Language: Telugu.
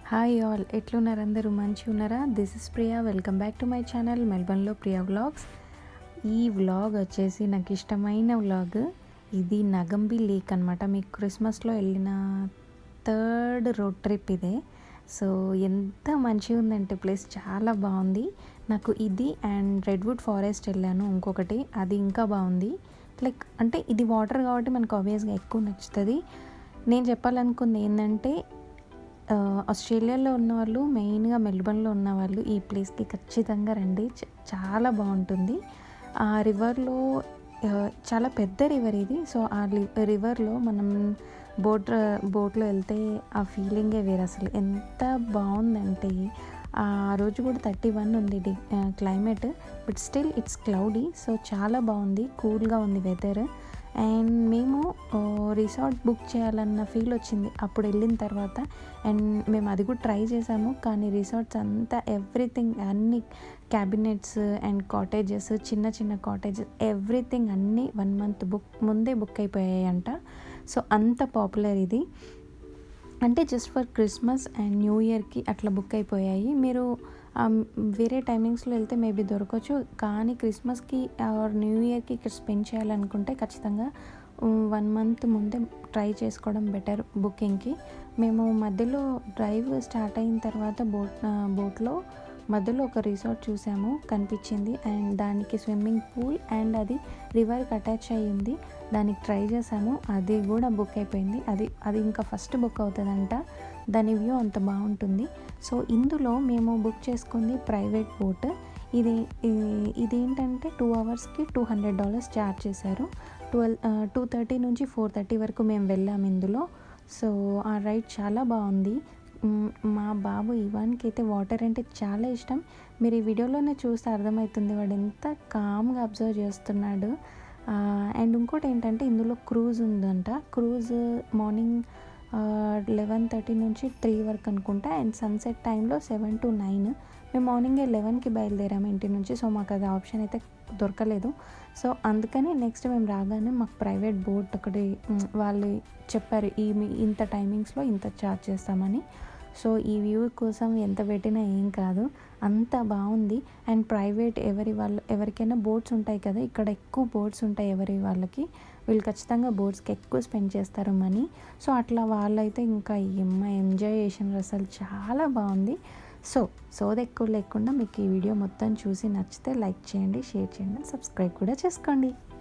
హాయ్ ఆల్ ఎట్లున్నారు అందరూ మంచిగా ఉన్నారా this is Priya welcome back to my channel మెల్బర్న్లో ప్రియా వ్లాగ్స్ ఈ వ్లాగ్ వచ్చేసి నాకు ఇష్టమైన వ్లాగ్ ఇది నగంబి లేక్ అనమాట మీకు క్రిస్మస్లో వెళ్ళిన థర్డ్ రోడ్ ట్రిప్ ఇదే సో ఎంత మంచిగా ఉందంటే ప్లేస్ చాలా బాగుంది నాకు ఇది అండ్ రెడ్వుడ్ ఫారెస్ట్ వెళ్ళాను ఇంకొకటి అది ఇంకా బాగుంది లైక్ అంటే ఇది వాటర్ కాబట్టి మనకు ఆబ్వియస్గా ఎక్కువ నచ్చుతుంది నేను చెప్పాలనుకుంది ఏంటంటే ఆ, ఆస్ట్రేలియాలో ఉన్న వాళ్ళు మెయిన్గా మెల్బర్న్లో ఉన్న వాళ్ళు ఈ ప్లేస్కి ఖచ్చితంగా రండి చ- చాలా బాగుంటుంది ఆ రివర్లో ఆ, చాలా పెద్ద రివర్ ఇది సో ఆ రివర్లో మనం బోట్ బోట్లో వెళ్తే ఆ ఫీలింగే వేరు అసలు ఎంత బాగుందంటే ఆ రోజు కూడా థర్టీ వన్ ఉంది the climate but still it's cloudy so చాలా బాగుంది కూల్గా ఉంది వెదర్ అండ్ మేము రిసార్ట్ బుక్ చేయాలన్న ఫీల్ వచ్చింది అప్పుడు వెళ్ళిన తర్వాత అండ్ మేము అది కూడా ట్రై చేసాము కానీ రిసార్ట్స్ అంతా ఎవ్రీథింగ్ అన్ని క్యాబినెట్స్ అండ్ కాటేజెస్ చిన్న చిన్న కాటేజెస్ ఎవ్రీథింగ్ అన్నీ వన్ మంత్ బుక్ ముందే బుక్ అయిపోయాయి అంట సో అంత పాపులర్ ఇది అంటే just for Christmas and new ఇయర్కి అట్లా బుక్ అయిపోయాయి మీరు ఆ, వేరే టైమింగ్స్లో వెళ్తే మేబీ దొరకవచ్చు కానీ క్రిస్మస్కి ఆర్ న్యూ ఇయర్కి ఇక్కడ స్పెండ్ చేయాలనుకుంటే ఖచ్చితంగా వన్ మంత్ ముందే ట్రై చేసుకోవడం బెటర్ బుకింగ్కి మేము మధ్యలో డ్రైవ్ స్టార్ట్ అయిన తర్వాత బోట్ బోట్లో మధ్యలో ఒక రిసార్ట్ చూసాము కనిపించింది అండ్ దానికి స్విమ్మింగ్ పూల్ అండ్ అది రివర్కి అటాచ్ అయ్యి ఉంది దానికి ట్రై చేసాము అది కూడా బుక్ అయిపోయింది అది అది ఇంకా ఫస్ట్ బుక్ అవుతుందంట దాని వ్యూ అంత బాగుంటుంది సో ఇందులో మేము బుక్ చేసుకుంది ప్రైవేట్ బోట్ ఇది ఈ- ఇదేంటంటే టూ అవర్స్కి టూ హండ్రెడ్ డాలర్స్ ఛార్జ్ చేశారు ట్వెల్వ్ టూ థర్టీ నుంచి ఫోర్ థర్టీ వరకు మేము వెళ్ళాము ఇందులో సో ఆ రైడ్ చాలా బాగుంది మ్, మా బాబు ఇవాన్కి అయితే వాటర్ అంటే చాలా ఇష్టం మీరు ఈ వీడియోలోనే చూస్తే అర్థమవుతుంది వాడు ఎంత కామ్గా అబ్జర్వ్ చేస్తున్నాడు అండ్ ఇంకోటి ఏంటంటే ఇందులో క్రూజ్ ఉందంట క్రూజ్ మార్నింగ్ లెవెన్ థర్టీ నుంచి త్రీ వరకు అనుకుంటా అండ్ సన్సెట్ టైంలో సెవెన్ టు నైన్ మేము మార్నింగే లెవెన్కి బయలుదేరాము ఇంటి నుంచి సో మాకు అది ఆప్షన్ అయితే దొరకలేదు సో అందుకని నెక్స్ట్ మేము రాగానే మాకు ప్రైవేట్ బోట్ ఒకటి మ్, వాళ్ళు చెప్పారు ఈ మీ- ఇంత టైమింగ్స్లో ఇంత ఛార్జ్ చేస్తామని సో ఈ వ్యూ కోసం ఎంత పెట్టినా ఏం కాదు అంత బాగుంది అండ్ ప్రైవేట్ ఎవరి వాళ్ళ ఎవరికైనా బోట్స్ ఉంటాయి కదా ఇక్కడ ఎక్కువ బోట్స్ ఉంటాయి ఎవరి వాళ్ళకి వీళ్ళు ఖచ్చితంగా బోట్స్కి ఎక్కువ స్పెండ్ చేస్తారు మనీ సో అట్లా వాళ్ళైతే ఇంకా ఎమ్మ ఎంజాయ్ చేసినారు అసలు చాలా బాగుంది సో సోది ఎక్కువ లేకుండా మీకు ఈ వీడియో మొత్తం చూసి నచ్చితే లైక్ చేయండి షేర్ చేయండి సబ్స్క్రైబ్ కూడా చేసుకోండి